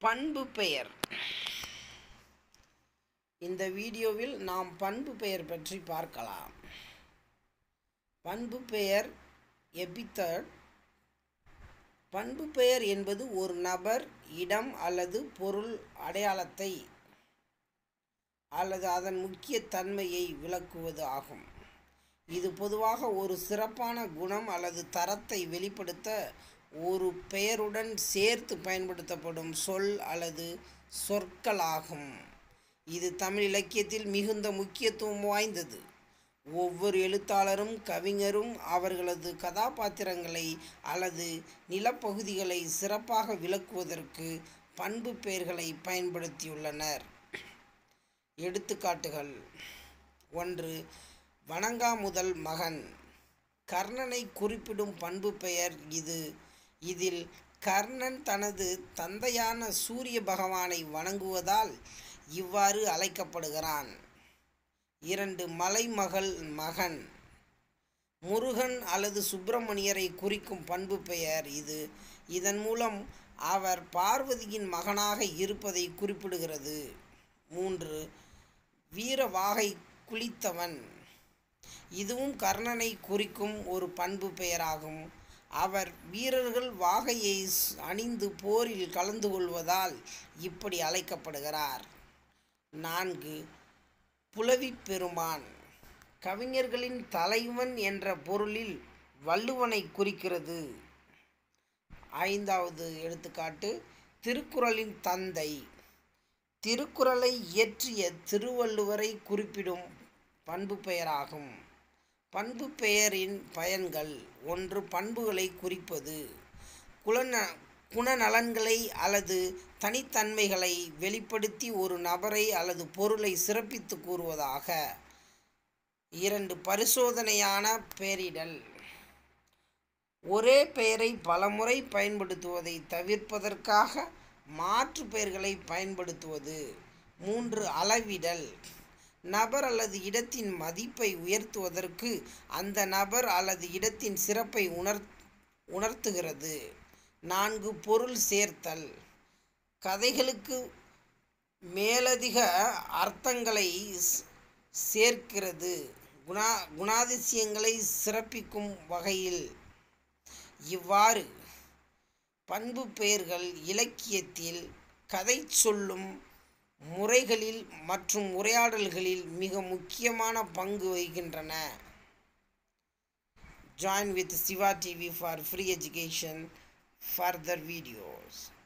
பண்பு பெயர் இந்த வீடியோவில் நாம் பண்பு பெயர் பற்றி பார்க்கலாம் பண்பு பெயர் எபித்தட் பண்பு பெயர் என்பது ஒரு நபர் இடம் அல்லது பொருள் அடையாளத்தை அல்லது அதன் முக்கிய தன்மையை விளக்குவது ஆகும் இது பொதுவாக ஒரு சிறப்பான குணம் அல்லது தரத்தை வெளிப்படுத்த ஒரு பெயருடன் சேர்த்து பயன்படுத்தப்படும் சொல் அல்லது சொற்களாகும் இது தமிழ் இலக்கியத்தில் மிகுந்த முக்கியத்துவம் வாய்ந்தது ஒவ்வொரு எழுத்தாளரும் கவிஞரும் அவர்களது கதாபாத்திரங்களை அல்லது நிலப்பகுதிகளை சிறப்பாக விளக்குவதற்கு பண்பு பெயர்களை பயன்படுத்தியுள்ளனர் எடுத்துக்காட்டுகள் ஒன்று வணங்காமுதல் மகன் கர்ணனை குறிப்பிடும் பண்பு பெயர் இது இதில் கர்ணன் தனது தந்தையான சூரிய பகவானை வணங்குவதால் இவ்வாறு அழைக்கப்படுகிறான் இரண்டு மலைமகள் மகன் முருகன் அல்லது சுப்பிரமணியரை குறிக்கும் பண்பு பெயர் இது இதன் மூலம் அவர் பார்வதியின் மகனாக இருப்பதை குறிப்பிடுகிறது மூன்று வீரவாகை குளித்தவன் இதுவும் கர்ணனை குறிக்கும் ஒரு பண்பு பெயராகும் அவர் வீரர்கள் வாகையை அணிந்து போரில் கலந்து கொள்வதால் இப்படி அழைக்கப்படுகிறார் நான்கு புலவி பெருமான் கவிஞர்களின் தலைவன் என்ற பொருளில் வள்ளுவனை குறிக்கிறது ஐந்தாவது எடுத்துக்காட்டு திருக்குறளின் தந்தை திருக்குறளை இயற்றிய திருவள்ளுவரை குறிப்பிடும் பண்பு பெயராகும் பண்பு பெயரின் பயன்கள் ஒன்று பண்புகளை குறிப்பது குலந குணநலன்களை அல்லது தனித்தன்மைகளை வெளிப்படுத்தி ஒரு நபரை அல்லது பொருளை சிறப்பித்து கூறுவதாக இரண்டு பரிசோதனையான பெயரிடல் ஒரே பெயரை பலமுறை பயன்படுத்துவதை தவிர்ப்பதற்காக மாற்று பெயர்களை பயன்படுத்துவது மூன்று அளவிடல் நபர் அல்லது இடத்தின் மதிப்பை உயர்த்துவதற்கு அந்த நபர் அல்லது இடத்தின் சிறப்பை உணர் உணர்த்துகிறது நான்கு பொருள் சேர்த்தல் கதைகளுக்கு மேலதிக அர்த்தங்களை சேர்க்கிறது குணா குணாதிசயங்களை சிறப்பிக்கும் வகையில் இவ்வாறு பண்பு பெயர்கள் இலக்கியத்தில் கதை சொல்லும் முறைகளில் மற்றும் உரையாடல்களில் மிக முக்கியமான பங்கு வகிக்கின்றன join with Siva TV for free education further videos